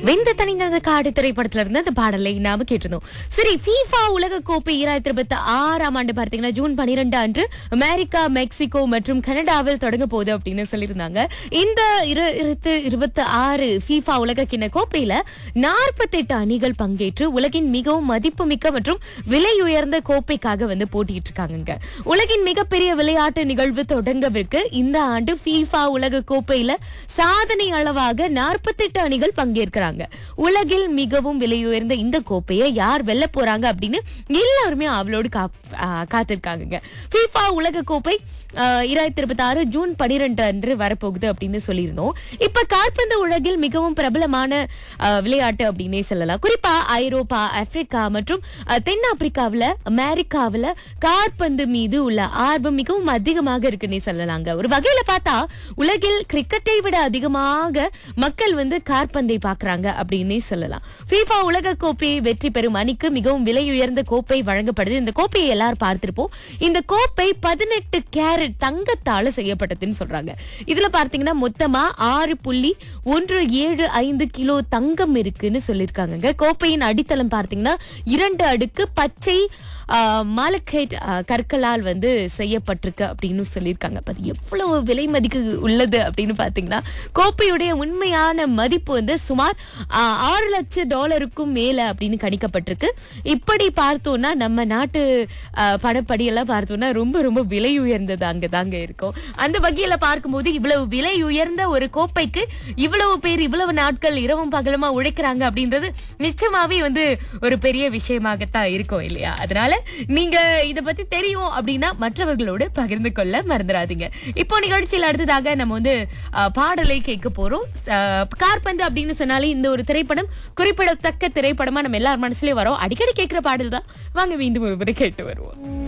வெந்த தனிந்த காடு திரைப்படத்துல இருந்து அந்த பாடலை நாம கேட்டிருந்தோம் சரி FIFA உலக கோப்பை ஈராயிரத்தி இருபத்தி ஆறாம் ஆண்டு பார்த்தீங்கன்னா ஜூன் பனிரெண்டு அன்று அமெரிக்கா மெக்சிகோ மற்றும் கனடாவில் தொடங்க போகுது அப்படின்னு சொல்லியிருந்தாங்க இந்த இரு- இருபத்து இருபத்தி ஆறு FIFA உலக கிண்ண கோப்பையில நாற்பத்தெட்டு அணிகள் பங்கேற்று உலகின் மிகவும் மதிப்புமிக்க மற்றும் விலை உயர்ந்த கோப்பைக்காக வந்து போட்டிட்டு இருக்காங்க உலகின் மிகப்பெரிய விளையாட்டு நிகழ்வு தொடங்கவிருக்கு இந்த ஆண்டு FIFA உலக கோப்பையில சாதனை அளவாக நாற்பத்தெட்டு அணிகள் பங்கேற்கிறாங்க உலகில் மிகவும் விலை உயர்ந்த இந்த கோப்பையை யார் வெல்ல போறாங்க அப்படின்னு எல்லாருமே அவளோடு காத்திருக்காங்க FIFA உலக கோப்பை இராயிரத்தி இருபத்தி ஆறு ஜூன் பனிரெண்டு அன்று வரப்போகுது அப்படின்னு சொல்லியிருந்தோம் இப்ப காற்பந்து உலகில் மிகவும் பிரபலமான அஹ், விளையாட்டு அப்படின்னே சொல்லலாம் குறிப்பா ஐரோப்பா ஆப்பிரிக்கா மற்றும் அஹ், தென்னாப்பிரிக்காவுல அமெரிக்காவுல காற்பந்து மீது உள்ள ஆர்வம் மிகவும் அதிகமாக இருக்குன்னே சொல்லலாங்க ஒரு வகையில பார்த்தா உலகில் கிரிக்கெட்டை விட அதிகமாக மக்கள் வந்து காற்பந்தை பாக்குறாங்க அப்படின்னே சொல்லலாம் FIFA உலக கோப்பையை வெற்றி பெறும் அணிக்கு மிகவும் விலை உயர்ந்த கோப்பை வழங்கப்படுது இந்த கோப்பையை எல்லாரும் பார்த்திருப்போம் இந்த கோப்பை பதினெட்டு கேரட் தங்கத்தால செய்யப்பட்டதுன்னு சொல்றாங்க இதுல பார்த்தீங்கன்னா மொத்தமா ஆறு புள்ளி ஒன்று ஏழு ஐந்து கிலோ தங்கம் இருக்குன்னு சொல்லியிருக்காங்க கோப்பையின் அடித்தளம் பார்த்தீங்கன்னா இரண்டு அடுக்கு பச்சை மாலக்கைட் கற்களால் வந்து செய்யப்பட்டிருக்கு அப்படின்னு சொல்லியிருக்காங்க அப்ப அது எவ்வளவு விலை மதிக்கு உள்ளது அப்படின்னு பார்த்தீங்கன்னா கோப்பையுடைய உண்மையான மதிப்பு வந்து சுமார் ஆஹ், ஆறு லட்சம் டாலருக்கும் மேல அப்படின்னு கணிக்கப்பட்டிருக்கு இப்படி பார்த்தோம்னா நம்ம நாட்டு ஆஹ், பணப்படி எல்லாம் பார்த்தோம்னா ரொம்ப ரொம்ப விலை உயர்ந்தது அங்க தாங்க இருக்கும் அந்த வகையில பார்க்கும்போது இவ்வளவு விலை உயர்ந்த ஒரு கோப்பைக்கு இவ்வளவு பேர் இவ்வளவு நாட்கள் இரவும் பகலுமா உழைக்கிறாங்க அப்படின்றது நிச்சயமாவே வந்து ஒரு பெரிய விஷயமாகத்தான் இருக்கும் இல்லையா அதனால நீங்க இத பத்தி தெரியும் அப்படின்னா மற்றவர்களோடு பகிர்ந்து கொள்ள மறந்துடாதீங்க இப்போ நிகழ்ச்சியில் அடுத்ததாக நம்ம வந்து அஹ், பாடலை கேட்க போறோம் அஹ், கார்பந்து அப்படின்னு சொன்னாலே இந்த ஒரு திரைப்படம் குறிப்பிடத்தக்க திரைப்படமா நம்ம எல்லார் மனசுலயும் வரோம் அடிக்கடி கேட்கிற பாடல் தான் வாங்க மீண்டும் ஒரு முறை கேட்டு வருவோம்